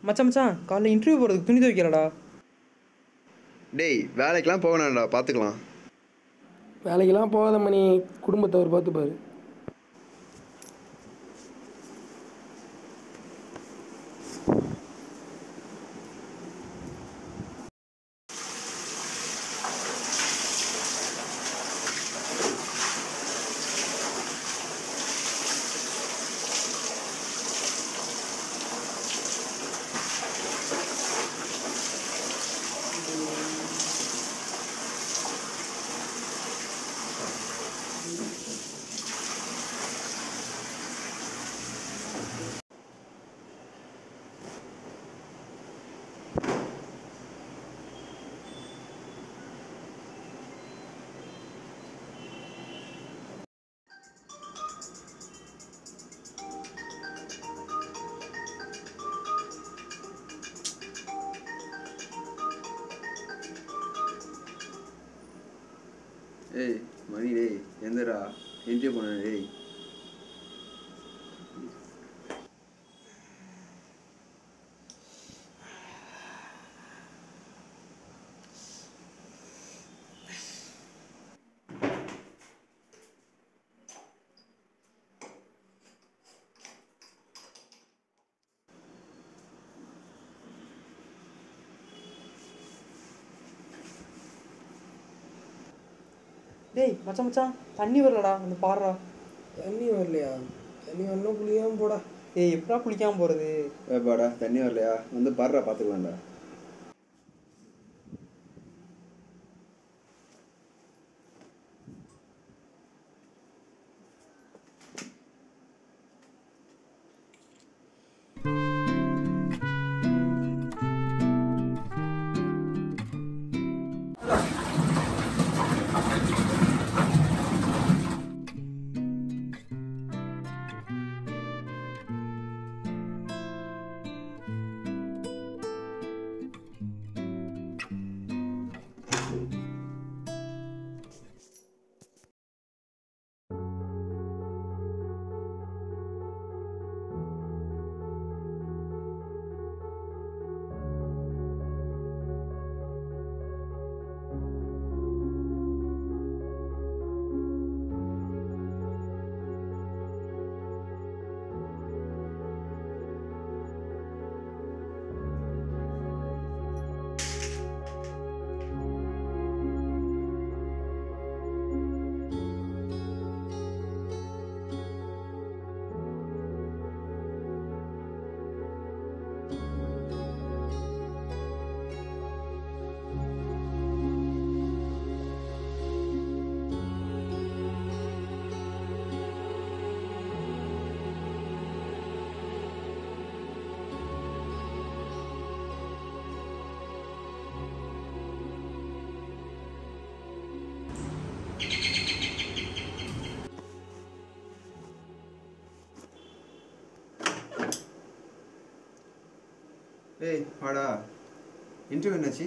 மச்சான் மச்சான் காலைல இன்டர்வியூ போகிறதுக்கு துணி துவைக்கிறடா டேய் வேலைக்கெலாம் போக வேணாம்டா பார்த்துக்கலாம் வேலைக்கெல்லாம் போகாத மணி குடும்பத்தை அவர் பார்த்துப்பாரு ஏய் மணி டேய் எந்தடா இன்டர்வியூ பண்ண டேய் டேய் மச்சான் மச்சான் தண்ணி வரலடா வந்து பாடுறா தண்ணி வரலையா தண்ணி வரணும் புளியாமல் போடா ஏய் எப்படா குளிக்காமல் போகிறது ஏப்பாடா தண்ணி வரலையா வந்து பாடுறா பார்த்துக்கலாம்டா ஏய் வாடா இன்டர்வியூ என்னாச்சு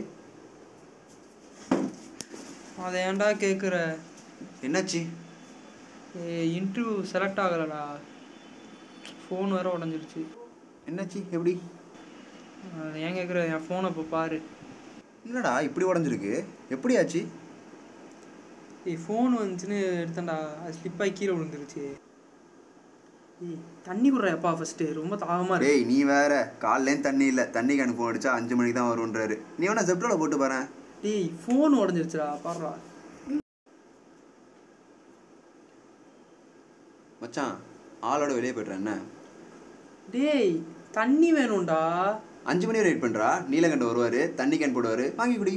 அதை ஏன்டா கேட்குற என்னாச்சு இன்டர்வியூ செலக்ட் ஆகலடா ஃபோன் வேற உடஞ்சிருச்சு என்னாச்சு எப்படி அதை ஏன் கேட்குற என் ஃபோனை இப்போ பாரு என்னடா இப்படி உடஞ்சிருக்கு எப்படி ஆச்சு ஏய் ஃபோன் வந்துச்சுன்னு எடுத்தேன்டா அது ஸ்லிப் ஆகி கீழே விழுந்துருச்சு ஏய் தண்ணி குடுறாப்பா ஃபஸ்ட்டு ரொம்ப தாகமாக இருக்கு டேய் நீ வேற காலையிலேயும் தண்ணி இல்லை தண்ணி கேன் ஃபோன் அடிச்சா அஞ்சு மணிக்கு தான் வரும்ன்றாரு நீ வேணா ஜெப்டோல போட்டு பாரு டேய் ஃபோன் உடஞ்சிருச்சுடா பாடுறா மச்சான் ஆளோட வெளியே போய்ட்றேன் என்ன டேய் தண்ணி வேணும்டா அஞ்சு மணி வரை வெயிட் பண்ணுறா நீலகண்ட வருவார் தண்ணி கேன் போடுவார் வாங்கி குடி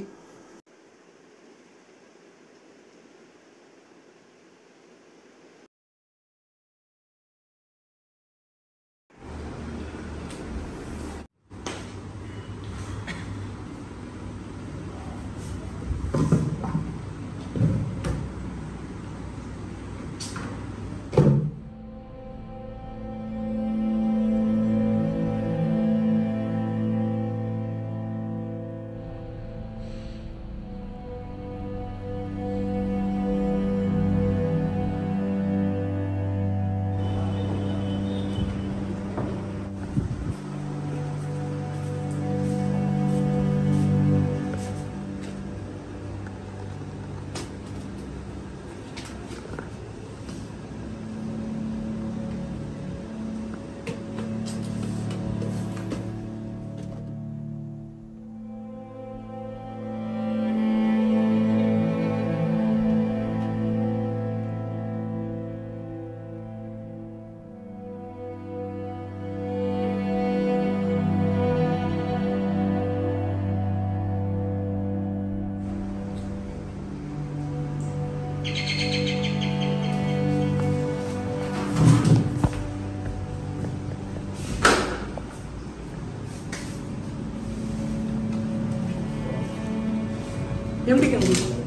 எம்டி கேன்